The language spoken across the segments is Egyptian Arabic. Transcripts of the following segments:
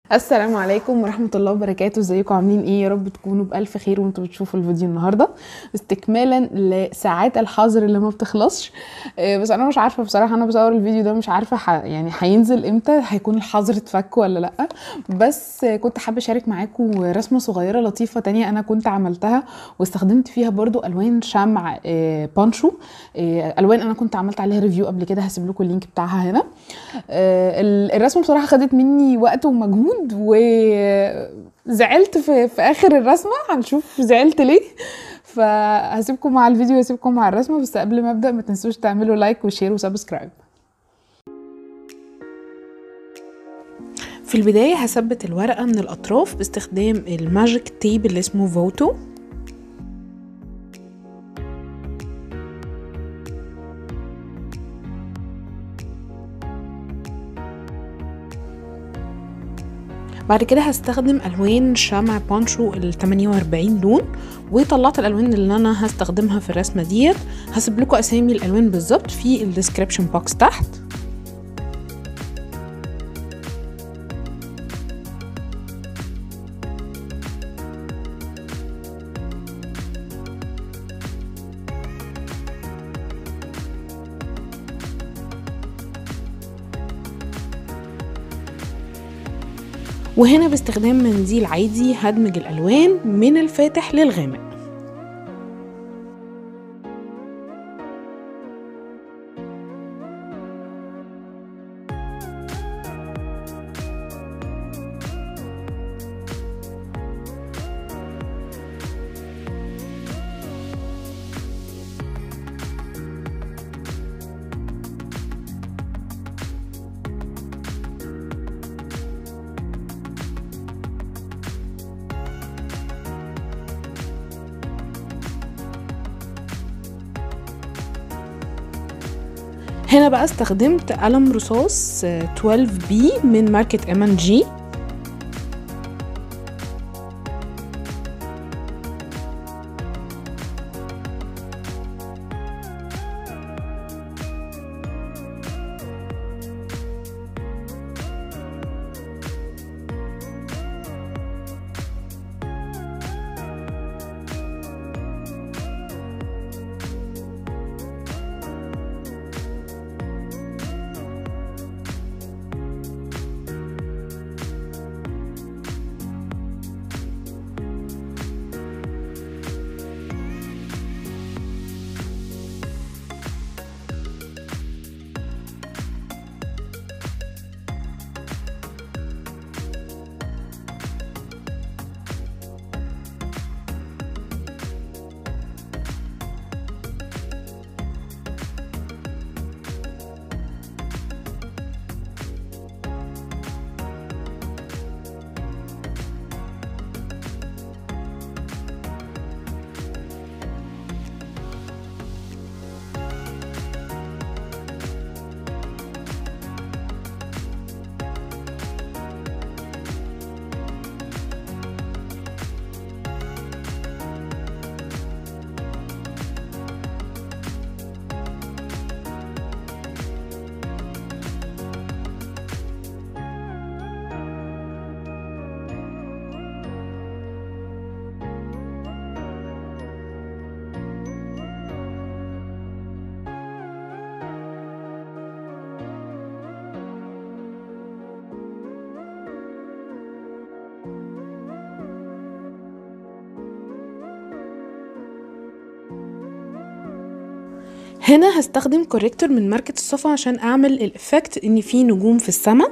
السلام عليكم ورحمة الله وبركاته ازيكم عاملين ايه يا رب تكونوا بألف خير وانتوا بتشوفوا الفيديو النهاردة استكمالا لساعات الحظر اللي ما بتخلصش آه، بس انا مش عارفة بصراحة انا بصور الفيديو ده مش عارفة ح... يعني هينزل امتى هيكون الحظر اتفك ولا لا بس آه، كنت حابة اشارك معاكم رسمة صغيرة لطيفة تانية انا كنت عملتها واستخدمت فيها برضو الوان شمع آه، بانشو آه، الوان انا كنت عملت عليها ريفيو قبل كده هسيب لكم اللينك بتاعها هنا آه، ال- الرسمه بصراحه خدت مني وقت ومجهود وزعلت في, في اخر الرسمه هنشوف زعلت ليه فهسيبكم مع الفيديو وهسيبكم مع الرسمه بس قبل ما ابدا ما تنسوش تعملوا لايك وشير وسبسكرايب في البداية هثبت الورقة من الأطراف باستخدام الماجيك تيب اللي اسمه فوتو بعد كده هستخدم الوان شمع بانشو ال 48 لون وطلعت الالوان اللي انا هستخدمها في الرسمه ديت هسيب لكم اسامي الالوان بالظبط في الديسكريبشن بوكس تحت وهنا باستخدام منديل عادي هدمج الالوان من الفاتح للغامق هنا بقى استخدمت قلم رصاص 12 بي من ماركة ام ان جي هنا هستخدم كوريكتور من ماركة الصفا عشان اعمل الافكت ان في نجوم في السماء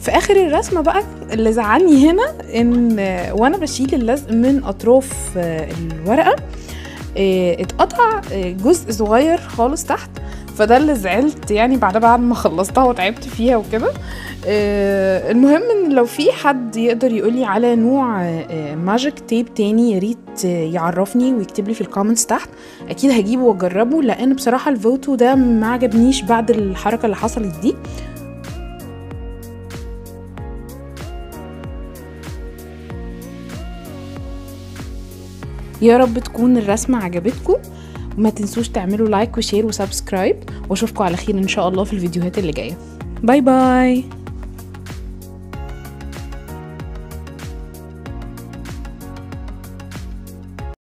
في اخر الرسمه بقى اللي زعلني هنا ان وانا بشيل اللزق من اطراف الورقه اتقطع جزء صغير خالص تحت فده اللي زعلت يعني بعد بعد ما خلصتها وتعبت فيها وكده المهم ان لو في حد يقدر يقولي على نوع ماجيك تيب تاني يا ريت يعرفني ويكتب لي في الكومنتس تحت اكيد هجيبه واجربه لان بصراحه الفوتو ده ما عجبنيش بعد الحركه اللي حصلت دي يا رب تكون الرسمة عجبتكم وما تنسوش تعملوا لايك وشير وسبسكرايب واشوفكم على خير ان شاء الله في الفيديوهات اللي جايه باي باي